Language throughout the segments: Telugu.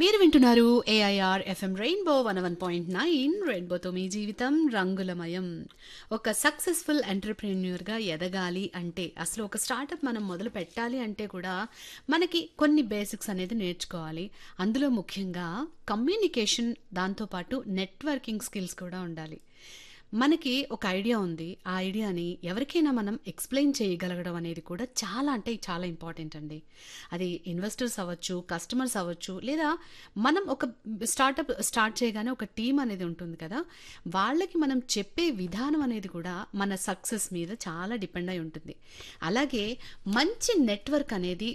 మీరు వింటున్నారు AIR FM rainbow one one point nine రెయిన్బోతో మీ జీవితం రంగులమయం ఒక సక్సెస్ఫుల్ ఎంటర్ప్రెన్యూర్గా ఎదగాలి అంటే అసలు ఒక స్టార్టప్ మనం మొదలు పెట్టాలి అంటే కూడా మనకి కొన్ని బేసిక్స్ అనేది నేర్చుకోవాలి అందులో ముఖ్యంగా కమ్యూనికేషన్ దాంతోపాటు నెట్వర్కింగ్ స్కిల్స్ కూడా ఉండాలి మనకి ఒక ఐడియా ఉంది ఆ ఐడియాని ఎవరికైనా మనం ఎక్స్ప్లెయిన్ చేయగలగడం అనేది కూడా చాలా అంటే చాలా ఇంపార్టెంట్ అండి అది ఇన్వెస్టర్స్ అవ్వచ్చు కస్టమర్స్ అవ్వచ్చు లేదా మనం ఒక స్టార్టప్ స్టార్ట్ చేయగానే ఒక టీం అనేది ఉంటుంది కదా వాళ్ళకి మనం చెప్పే విధానం అనేది కూడా మన సక్సెస్ మీద చాలా డిపెండ్ అయి ఉంటుంది అలాగే మంచి నెట్వర్క్ అనేది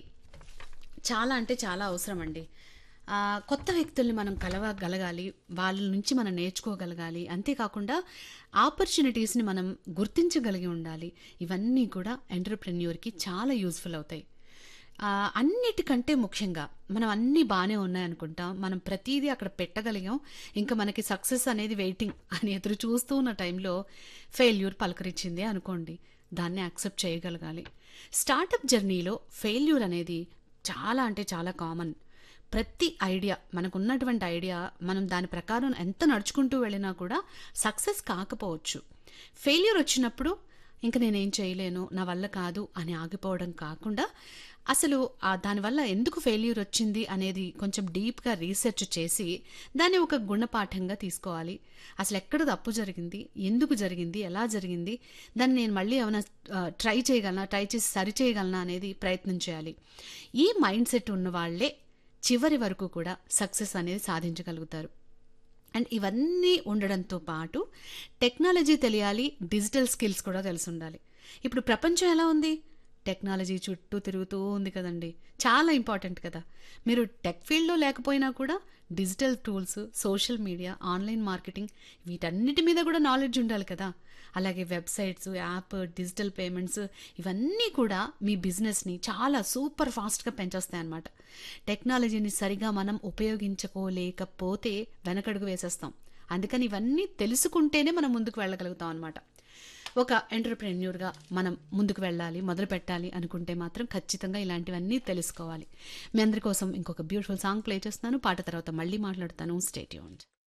చాలా అంటే చాలా అవసరం అండి ఆ, కొత్త వ్యక్తుల్ని మనం కలవగలగాలి వాళ్ళ నుంచి మనం నేర్చుకోగలగాలి అంతేకాకుండా ఆపర్చునిటీస్ని మనం గుర్తించగలిగి ఉండాలి ఇవన్నీ కూడా ఎంటర్ప్రెన్యూర్కి చాలా యూస్ఫుల్ అవుతాయి ఆ, అన్నిటికంటే ముఖ్యంగా మనం అన్నీ బాగానే ఉన్నాయనుకుంటాం మనం ప్రతిదీ అక్కడ పెట్టగలిగాం ఇంకా మనకి సక్సెస్ అనేది వెయిటింగ్ అని ఎదురు చూస్తూ ఉన్న టైంలో ఫెయిల్యూర్ పలకరించింది అనుకోండి దాన్ని యాక్సెప్ట్ చేయగలగాలి స్టార్టప్ జర్నీలో ఫెయిల్యూర్ అనేది చాలా అంటే చాలా కామన్ ప్రతి ఐడియా మనకు ఉన్నటువంటి ఐడియా మనం దాని ప్రకారం ఎంత నడుచుకుంటూ వెళ్ళినా కూడా సక్సెస్ కాకపోవచ్చు ఫెయిల్యూర్ వచ్చినప్పుడు ఇంకా నేనేం చేయలేను నా వల్ల కాదు అని ఆగిపోవడం కాకుండా అసలు ఆ దానివల్ల ఎందుకు ఫెయిల్యూర్ వచ్చింది అనేది కొంచెం డీప్గా రీసెర్చ్ చేసి దాన్ని ఒక గుణపాఠంగా తీసుకోవాలి అసలు ఎక్కడ తప్పు జరిగింది ఎందుకు జరిగింది ఎలా జరిగింది దాన్ని నేను మళ్ళీ ఏమైనా ట్రై చేయగలనా ట్రై చేసి సరి చేయగలనా అనేది ప్రయత్నం చేయాలి ఈ మైండ్ సెట్ ఉన్న వాళ్ళే చివరి వరకు కూడా సక్సెస్ అనేది సాధించగలుగుతారు అండ్ ఇవన్నీ ఉండడంతో పాటు టెక్నాలజీ తెలియాలి డిజిటల్ స్కిల్స్ కూడా తెలిసి ఉండాలి ఇప్పుడు ప్రపంచం ఎలా ఉంది టెక్నాలజీ చుట్టూ తిరుగుతూ ఉంది కదండి చాలా ఇంపార్టెంట్ కదా మీరు టెక్ ఫీల్డ్లో లేకపోయినా కూడా digital tools social media online marketing వీటన్నిటి మీద కూడా నాలెడ్జ్ ఉండాలి కదా అలాగే వెబ్సైట్స్ యాప్ డిజిటల్ పేమెంట్స్ ఇవన్నీ కూడా మీ బిజినెస్ని చాలా సూపర్ ఫాస్ట్గా పెంచేస్తాయి అన్నమాట టెక్నాలజీని సరిగా మనం ఉపయోగించుకోలేకపోతే వెనకడుగు వేసేస్తాం అందుకని ఇవన్నీ తెలుసుకుంటేనే మనం ముందుకు వెళ్ళగలుగుతాం అనమాట ఒక ఎంటర్ప్రెన్యూర్గా మనం ముందుకు వెళ్ళాలి మొదలు పెట్టాలి అనుకుంటే మాత్రం ఖచ్చితంగా ఇలాంటివన్నీ తెలుసుకోవాలి మీ అందరి కోసం ఇంకొక బ్యూటిఫుల్ సాంగ్ ప్లే చేస్తున్నాను పాట తర్వాత మళ్ళీ మాట్లాడతాను స్టేట్యూన్